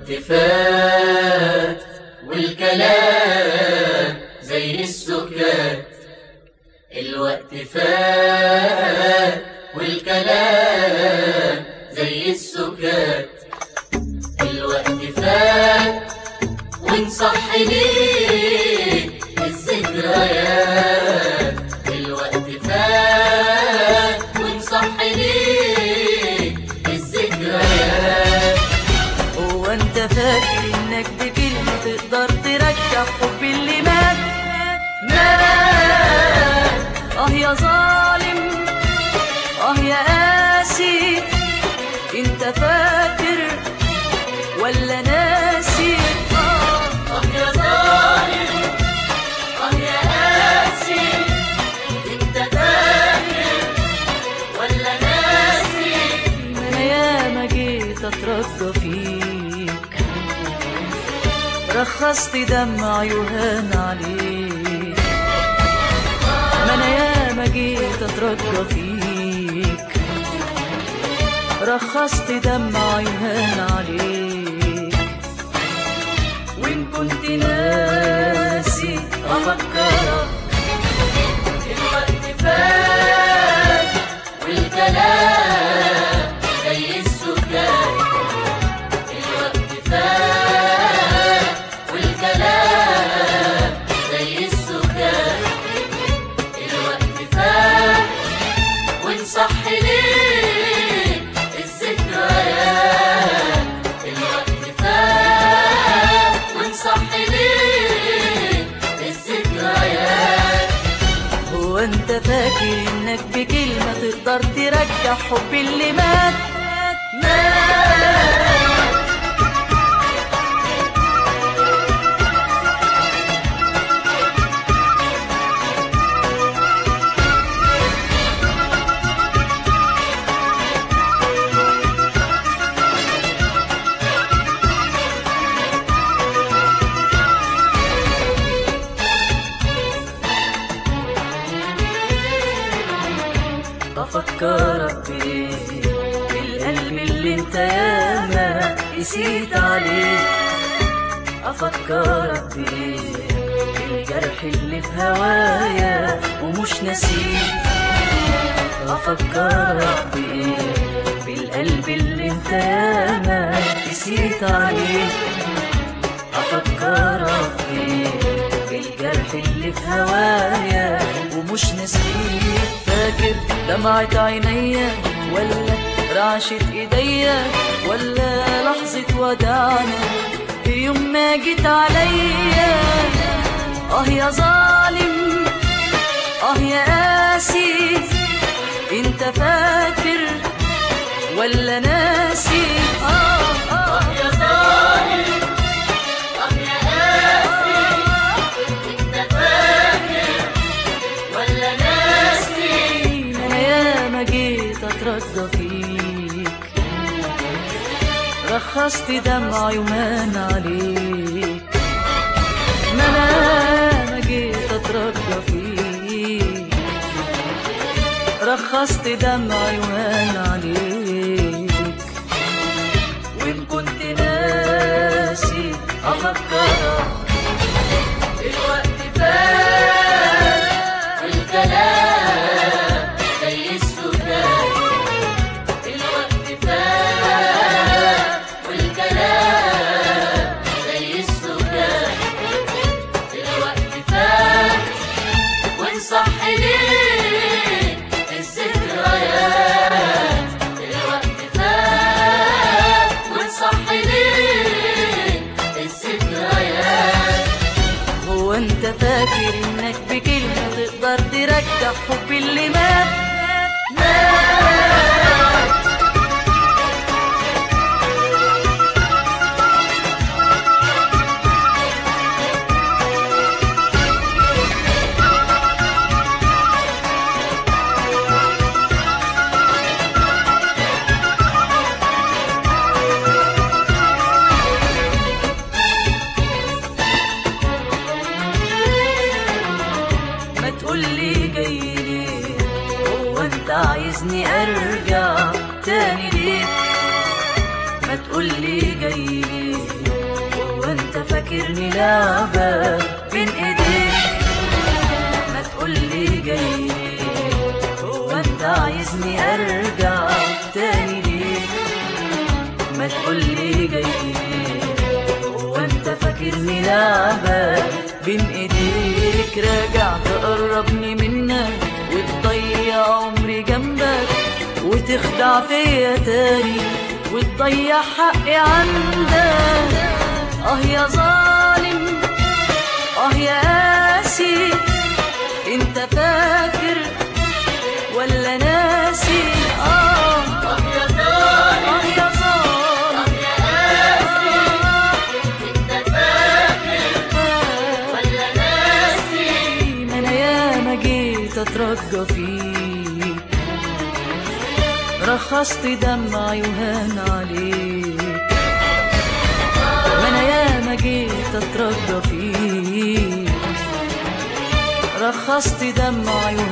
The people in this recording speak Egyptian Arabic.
الوقت فات والكلام زي السكات الوقت فات والكلام زي السكات الوقت فات ونصح ليه الذكريات الوقت فات ونصح ليه الذكريات هو انت فاكر انك بكلمة تقدر ترجع حب اللي مات مات اه يا ظالم اه يا قاسي انت فاكر ولا ناسي اه اه يا ظالم اه يا قاسي انت فاكر ولا ناسي ما انا ياما جيت اترجى فيك رخصت دمعي وهان عليك ما انا ياما جيت اترجى فيك رخصت دمعي وهان عليك وان كنت ناسي افكرك الوقت فات والكلام زي السكات الوقت فات والكلام زي السكات الوقت فات ونصح ليه الذكريات الوقت فات ونصح ليه الذكريات هو انت فاكر انك بكلمة تقدر ترجع حب اللي مات مات بفكرك بيه بالقلب اللي انت ياما قسيت عليه افكرك بيه بالجرح اللي في هوايا ومش نسيه افكرك بيه بالقلب اللي انت ياما قسيت عليه افكرك بيه بالجرح اللي في هوايا ومش نسيت فاكر دمعة عينيا ولا رعشة ايديا ولا لحظة وداعنا في يوم ما جيت عليا اه يا ظالم اه يا قاسي انت فاكر ولا ناسي اه اه يا ظالم طب يا قاسي انت فاكر ولا ناسي انا ياما جيت اترجى فيك رخصت دمعي ومان عليك ما انا ما جيت اترجى فيك رخصت دمعي وهان عليك وان كنت ناسي افكرك الوقت فات والكلام زي السكات الوقت فات والكلام زي السكات الوقت فات ونصح ليه الذكريات الوقت فات ونصح ليه الذكريات هو انت فاكر انك بكلمة تقدر ترجع حب اللي مات مات ما تقولي جاي ليه هو انت عايزني ارجع تاني ليك ما تقولي جاي ليه فاكرني لعبة بين ايديك ما تقولي جاي هو انت عايزني ارجع تاني ليك ما تقولي جاي هو انت فاكرني لعبة بين ايديك راجع تقربني منك وتضيع عمري جنبك وتخدع فيا تاني وتضيع حقي عندك اه يا ظالم اه يا قاسي انت فاكر ولا ناسي اه طب يا ظالم اه يا ظالم انت فاكر ولا ناسي ما انا ياما جيت اترجى فيك رخصت دمعي وهان عليك ما انا ياما جيت اترجى فيك رخصت دمعي